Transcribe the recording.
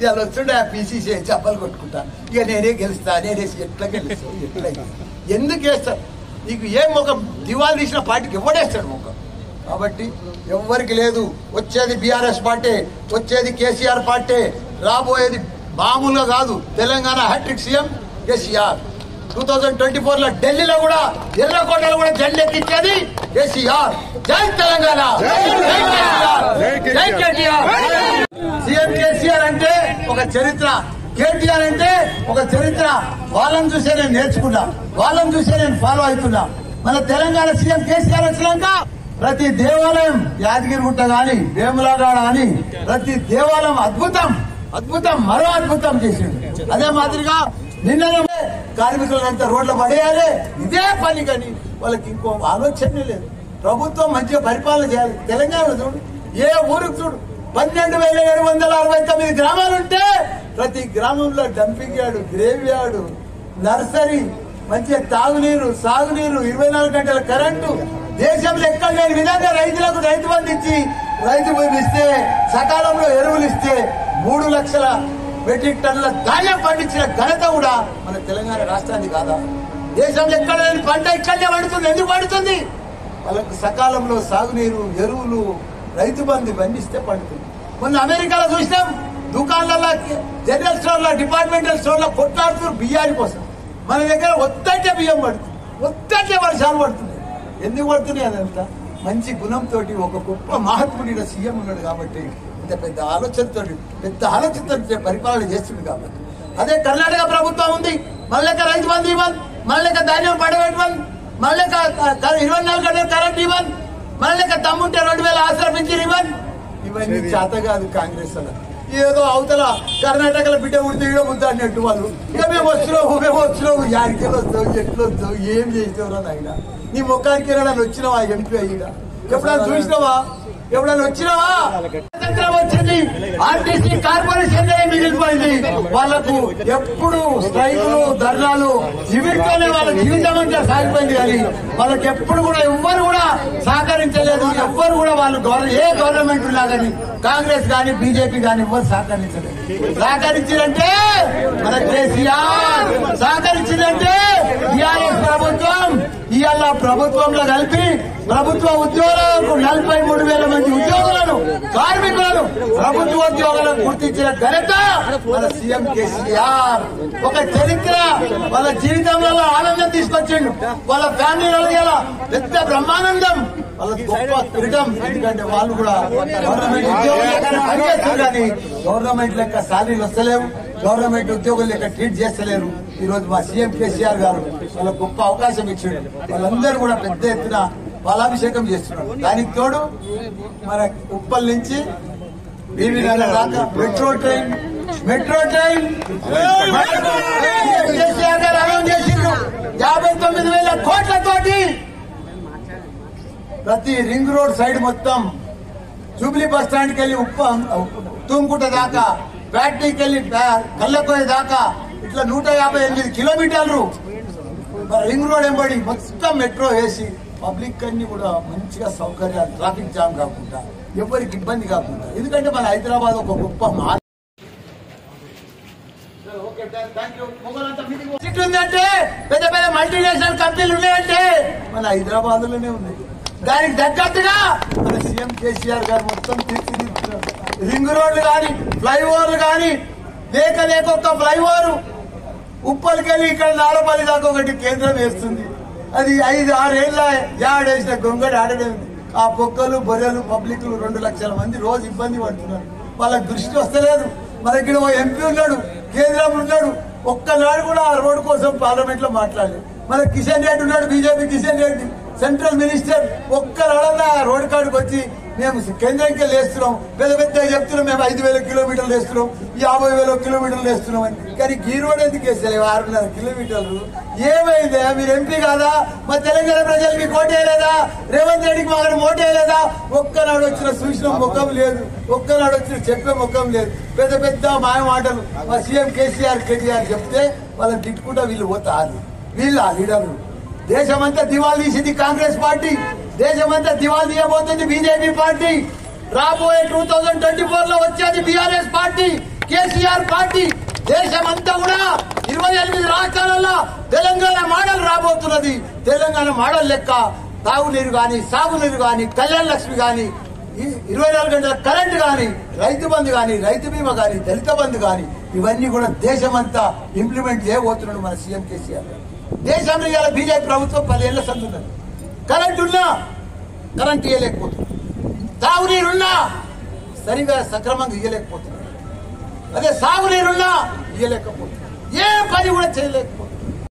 ఇవాళ వస్తుండే ఆ పీసీసీ చెప్పలు కొట్టుకుంటా ఇక నేనే గెలుస్తా నేనే ఎట్లా గెలుస్తా ఎట్లా ఎందుకు వేస్తారు నీకు ఏ ముఖం దివాళి తీసిన పార్టీకి ఎవడేస్తాడు ముఖం కాబట్టి ఎవ్వరికి లేదు వచ్చేది బీఆర్ఎస్ పార్టీ వచ్చేది కేసీఆర్ పార్టీ రాబోయేది మామూలుగా కాదు Telangana hat trick CM KCR two thousand twenty four లో ఢిల్లీలో కూడా ఎర్రకోటలో కూడా జెండా ఎక్కించేది కేసీఆర్ జై తెలంగాణ జై కేసీఆర్ జై కేటీఆర్ సీఎం కేసీఆర్ అంటే ఒక చరిత్ర కేటీఆర్ అంటే ఒక చరిత్ర వాళ్ళని చూసే నేను నేర్చుకున్నా వాళ్ళని చూసే నేను ఫాలో అవుతున్నా మన తెలంగాణ సీఎం కేసీఆర్ వచ్చినాక ప్రతి దేవాలయం యాదగిరిగుట్ట గాని వేములగాడ అని ప్రతి దేవాలయం అద్భుతం అద్భుతం మరో అద్భుతం చేసిండు అదే మాదిరిగా నిన్ననే కార్మికులంతా రోడ్ల పడేయాలి ఇదే పని కానీ వాళ్ళకి ఇంకో ఆలోచనే లేదు ప్రభుత్వం మంచిగా పరిపాలన చేయాలి తెలంగాణ చూడు ఏ ఊరికి చూడు పన్నెండు వేల ఏడు వందల అరవై తొమ్మిది గ్రామాలు ఉంటే ప్రతి గ్రామంలో dumping yard grave yard nursery మంచిగా తాగునీరు సాగునీరు ఇరవై నాలుగు గంటల కరెంటు దేశంలో ఎక్కడ లేని విధంగా రైతులకు రైతు బంధు ఇచ్చి రైతు భూమి ఇస్తే సకాలంలో ఎరువులు ఇస్తే మూడు లక్షల మెట్రిక్ టన్నుల ధాన్యం పండించిన ఘనత కూడా మన తెలంగాణ రాష్ట్రానికి కాదా దేశంలో ఎక్కడ లేని పంట ఇక్కడనే పండుతుంది ఎందుకు పండుతుంది వాళ్ళకు సకాలంలో సాగునీరు ఎరువులు రైతు బంధు ఇవన్నీ ఇస్తే పండుతుంది మొన్న అమెరికాలో చూసినాం దుకాణాలలో జనరల్ స్టోర్లో డిపార్ట్మెంటల్ స్టోర్లో కొట్లాడుతున్నారు బియ్యాని కోసం మన దగ్గర ఒత్తంటే బియ్యం పడుతుంది ఒత్తంటే వర్షాలు పడుతుంది ఎందుకు పడుతున్నాయి అదంతా మంచి గుణంతో ఒక గొప్ప మహాత్ముడి సీఎం ఉన్నాడు కాబట్టి ఇంత పెద్ద ఆలోచనతో పెద్ద ఆలోచనతో పరిపాలన చేస్తుంది కాబట్టి అదే కర్ణాటక ప్రభుత్వం ఉంది మళ్ళీ రైతు బంధు ఇవ్వాలి మళ్ళీ ధాన్యం పడబెట్టమని మళ్ళీ ఇరవై నాలుగు గంటల కరెంట్ ఇవ్వాలి మళ్ళీ తమ్ముంటే రెండు వేల ఆసరా పెంచి ఇవ్వాలి ఇవన్నీ చేత కాదు కాంగ్రెస్ అలా ఏదో అవతల కర్ణాటకలో బిడ్డ ఉడితే ఈడ ముద్ద అన్నట్టు వాళ్ళు ఇక మేము వస్తున్నావు మేము వస్తున్నావు యాడికెళ్ళి వస్తావు ఎట్లా వస్తావు ఏం చేసినవరా నాయన నీ ముఖానికి వెళ్ళడానికి వచ్చినావా ఎంపీ అయ్యిగా ఎప్పుడైనా చూసినావా ఎప్పుడైనా వచ్చినావా స్వాతంత్రం వచ్చింది ఆర్టీసీ కార్పొరేషన్ మిగిలిపోయింది వాళ్ళకు ఎప్పుడు స్ట్రైకులు ధర్నాలు జీవితోనే వాళ్ళ జీవితం అంతా సాగిపోయింది కానీ వాళ్ళకి ఎప్పుడు కూడా ఎవ్వరు కూడా సహకరించలేదు ఎవ్వరు కూడా వాళ్ళు గవర్న- ఏ గవర్నమెంట్ ఉన్నా కానీ కాంగ్రెస్ కానీ బీజేపీ కానీ ఎవ్వరు సహకరించలేదు సహకరించిందంటే మన కేసీఆర్ సహకరించిందంటే టీఆర్ఎస్ ప్రభుత్వం ఇవాళ ప్రభుత్వంలో కలిపి ప్రభుత్వ ఉద్యోగులకు నలభై మూడు వేల మంది ఉద్యోగులను కార్మికులను ప్రభుత్వ ఉద్యోగులను గుర్తించిన ఘనత మన సీఎం కేసీఆర్ ఒక చరిత్ర వాళ్ళ జీవితంలో ఆనందం తీసుకొచ్చిండు వాళ్ళ ఫ్యామిలీలో ఇలా పెద్ద బ్రహ్మానందం వాళ్ళ గొప్ప క్రీడం ఎందుకంటే వాళ్ళు కూడా గవర్నమెంట్ ఉద్యోగులు లెక్క పనిచేస్తారు కానీ గవర్నమెంట్ లెక్క సాలీలు వస్తలేవు గవర్నమెంట్ ఉద్యోగులు లెక్క ట్రీట్ చేస్తలేరు ఈ రోజు మా సీఎం కేసీఆర్ గారు వాళ్ళ గొప్ప అవకాశం ఇచ్చాడు వాళ్ళందరూ కూడా పెద్ద ఎత్తున పాలాభిషేకం చేస్తున్నారు దానికి తోడు మన ఉప్పల్ నుంచి బీవీ నగర్ దాకా metro train metro train KCR గారు అనౌన్స్ చేసిండ్రు యాభై తొమ్మిది వేల కోట్లతోటి ప్రతి రింగ్ రోడ్ సైడ్ మొత్తం జూబ్లీ బస్ స్టాండ్కి వెళ్ళి ఉప్ప తూంకుట దాకా ఫ్యాక్టరీకి వెళ్ళి డా- కల్లకోయ దాకా ఇట్లా నూట యాభై ఎనిమిది కిలోమీటర్లు మరి రింగ్ రోడ్ ఎంబడి మొత్తం మెట్రో వేసి పబ్లిక్ అన్ని కూడా మంచిగా సౌకర్యాలు ట్రాఫిక్ జామ్ కాకుండా ఎవరికి ఇబ్బంది కాకుండా ఎందుకంటే మన హైదరాబాద్ ఒక గొప్ప మా సిటీ ఉందంటే పెద్ద పెద్ద మల్టీనేషనల్ కంపెనీలు ఉన్నాయంటే మన హైదరాబాద్ లోనే ఉన్నాయి దానికి తగ్గట్టుగా మన సీఎం కేసీఆర్ గారు మొత్తం తీర్చిదిద్దుతున్నారు రింగ్ రోడ్లు కానీ ఫ్లైఓవర్లు కానీ లేక లేక ఒక్క ఫ్లైఓవర్ ఉప్పలికెళ్ళి ఇక్కడ నాలపల్లి దాకా ఒకటి కేంద్రం వేస్తుంది అది ఐదు ఆరేళ్ల యాడేసిన గొంగడి ఆడనే ఉంది ఆ పొక్కలు బొర్రెలు పబ్లిక్లు రెండు లక్షల మంది రోజు ఇబ్బంది పడుతున్నారు వాళ్ళకి దృష్టి వస్తలేదు మన ఇక్కడ ఓ ఎంపీ ఉన్నాడు కేంద్రం ఉన్నాడు ఒక్కనాడు కూడా ఆ రోడ్డు కోసం పార్లమెంట్ లో మాట్లాడలేదు మన కిషన్ రెడ్డి ఉన్నాడు BJP Kishan Reddy central minister ఒక్కనాడన్నా ఆ రోడ్డు కాడికి వచ్చి మేము కేంద్రంకి వేస్తున్నాం పెద్ద పెద్ద చెప్తున్నాం మేము ఐదు వేల కిలోమీటర్లు వేస్తున్నాం యాభై వేల కిలోమీటర్లు వేస్తున్నాం అని కానీ ఈ రోడ్ ఎందుకు వేస్తలేవు ఆరున్నర కిలోమీటర్లు ఏమైందా మీరు ఎంపీ కాదా మా తెలంగాణ ప్రజలు మీకు ఓటేయలేదా రేవంత్ రెడ్డికి మాకు ఓటేయలేదా ఒక్కనాడు వచ్చిన సూచన ముఖం లేదు ఒక్కనాడు వచ్చిన చెప్పే ముఖం లేదు పెద్ద పెద్ద మాయ మాటలు మా సీఎం కేసీఆర్ కేటీఆర్ చెప్తే వాళ్ళని తిట్టుకుంటా వీళ్ళు పోతారు వీళ్ళు ఆ లీడర్లు దేశమంతా దివాళీ తీసింది కాంగ్రెస్ పార్టీ దేశమంతా దివాళీ తీయబోతుంది బీజేపీ పార్టీ రాబోయే టూ థౌజండ్ ట్వంటీ ఫోర్ లో వచ్చేది బీఆర్ఎస్ పార్టీ కేసీఆర్ కాబట్టి దేశమంతా కూడా ఇరవై ఎనిమిది రాష్ట్రాలలో తెలంగాణ మోడల్ రాబోతున్నది తెలంగాణ మోడల్ లెక్క తాగునీరు గాని సాగునీరు గాని కళ్యాణ లక్ష్మి గాని ఈ ఇరవై నాలుగు గంటల కరెంట్ గాని రైతు బంధు గాని రైతు బీమా గాని దళిత బంధు గాని ఇవన్నీ కూడా దేశమంతా ఇంప్లిమెంట్ చేయబోతున్నాడు మన సీఎం కేసీఆర్ గారు. దేశంలో ఇవాళ బీజేపీ ప్రభుత్వం పదేళ్ల సందున్నది కరెంట్ ఉన్నా కరెంట్ ఇవ్వలేకపోతుంది తాగునీరున్నా సరిగా సక్రమంగా ఇవ్వలేకపోతున్నారు అదే సాగునీరున్నా ఇవ్వలేకపోతున్నారు ఏ పని కూడా చేయలేకపోతున్నారు